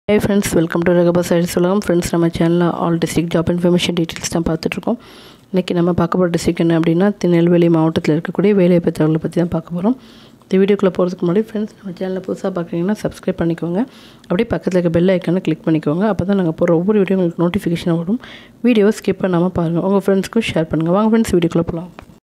hey friends welcome to ரகபா சைடு சொல்லலாம் ஃப்ரெண்ட்ஸ் நம்ம சேனலில் all district job information details தான் பார்த்துட்ருக்கோம் இன்றைக்கி நம்ம பார்க்க போகிற டிஸ்ட்ரிக்ட் என்ன அப்படின்னா திருநெல்வேலி மாவட்டத்தில் இருக்கக்கூடிய வேலைவாய்ப்பு தகவலை பற்றி தான் பார்க்க போகிறோம் இந்த வீடியோக்குள்ளே போகிறதுக்கு முன்னாடி ஃப்ரெண்ட்ஸ் நம்ம சேனலில் புதுசாக பார்க்குறீங்கன்னா சப்ஸ்கிரைப் பண்ணிக்கோங்க அப்படியே பக்கத்தில் இருக்க பெல் ஐக்கானை கிளிக் பண்ணிக்கோங்க அப்போ தான் நாங்கள் போகிற ஒவ்வொரு வீடியோ உங்களுக்கு நோட்டிஃபிகேஷன் வரும் வீடியோவை ஸ்கிப் பண்ணாமல் பாருங்கள் உங்கள் ஃப்ரெண்ட்ஸ்க்கும் ஷேர் பண்ணுங்கள் வாங்க ஃப்ரெண்ட்ஸ் வீடியோக்குள்ளே போகலாம்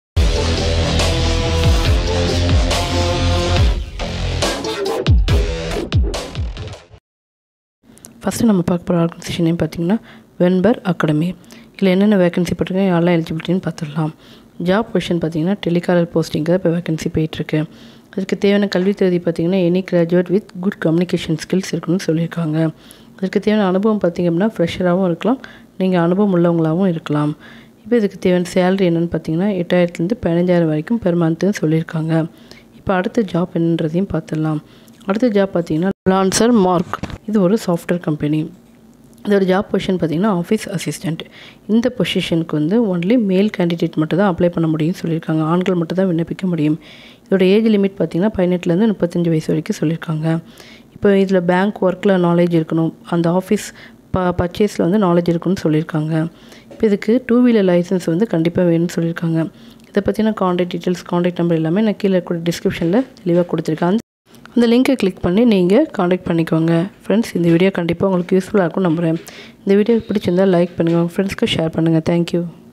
ஃபஸ்ட்டு நம்ம பார்க்க போகிற ஆர்கனைசேஷன் நேம் பார்த்திங்கன்னா வென்பர் அகாடமி இதில் என்னென்ன வேகன்சி போட்டிருக்கேன் யாரெல்லாம் எலிஜிபிலிட்டின்னு பார்த்துடலாம் ஜாப் கொஷின் பார்த்தீங்கன்னா டெலிகாலர் போஸ்டிங்கு தான் இப்போ வேகன்சி போயிட்டுருக்கு அதுக்கு தேவையான கல்வி தகுதி பார்த்திங்கன்னா any graduate with good communication skills இருக்கணும்னு சொல்லியிருக்காங்க அதுக்கு தேவையான அனுபவம் பார்த்திங்க அப்படின்னா ஃப்ரெஷராகவும் இருக்கலாம் நீங்கள் அனுபவம் உள்ளவங்களாகவும் இருக்கலாம் இப்போ இதுக்கு தேவையான சேலரி என்னென்னு பார்த்தீங்கன்னா எட்டாயிரத்துலேருந்து பதினஞ்சாயிரம் வரைக்கும் பெர் மந்த்துன்னு சொல்லியிருக்காங்க இப்போ அடுத்த ஜாப் என்னன்றதையும் பார்த்துடலாம் அடுத்த ஜாப் பார்த்தீங்கன்னா லான்சர் மார்க் இது ஒரு சாஃப்ட்வேர் கம்பெனி இதோட ஜாப் பொசிஷன் பார்த்தீங்கன்னா ஆஃபீஸ் அசிஸ்டண்ட் இந்த பொசிஷனுக்கு வந்து ஒன்லி மேல் கேண்டிடேட் மட்டும் தான் அப்ளை பண்ண முடியும்னு சொல்லியிருக்காங்க ஆண்கள் மட்டும் தான் விண்ணப்பிக்க முடியும் இதோட ஏஜ் லிமிட் பார்த்திங்கன்னா பதினெட்டுலேருந்து முப்பத்தஞ்சு வயசு வரைக்கும் சொல்லியிருக்காங்க இப்போ இதில் பேங்க் ஒர்க்கில் நாலேஜ் இருக்கணும் அந்த ஆஃபீஸ் ப பர்ச்சேஸில் வந்து நாலேஜ் இருக்குன்னு சொல்லியிருக்காங்க இப்போ இதுக்கு டூ வீலர் லைசன்ஸ் வந்து கண்டிப்பாக வேணும்னு சொல்லியிருக்காங்க இதை பற்றின காண்டாக்ட் டீட்டெயில்ஸ் காண்டாக்ட் நம்பர் எல்லாமே நான் கீழே கூட டிஸ்கிரிப்ஷனில் தெளிவாக கொடுத்துருக்கேன் அந்த அந்த லிங்க்கை கிளிக் பண்ணி நீங்கள் காண்டாக்ட் பண்ணிக்கோங்க ஃப்ரெண்ட்ஸ் இந்த வீடியோ கண்டிப்பாக உங்களுக்கு யூஸ்ஃபுல்லாக இருக்கும் நம்புகிறேன் இந்த வீடியோ பிடிச்சிருந்தால் லைக் பண்ணுங்கள் உங்கள் ஃப்ரெண்ட்ஸ்க்கு ஷேர் பண்ணுங்கள் தேங்க்யூ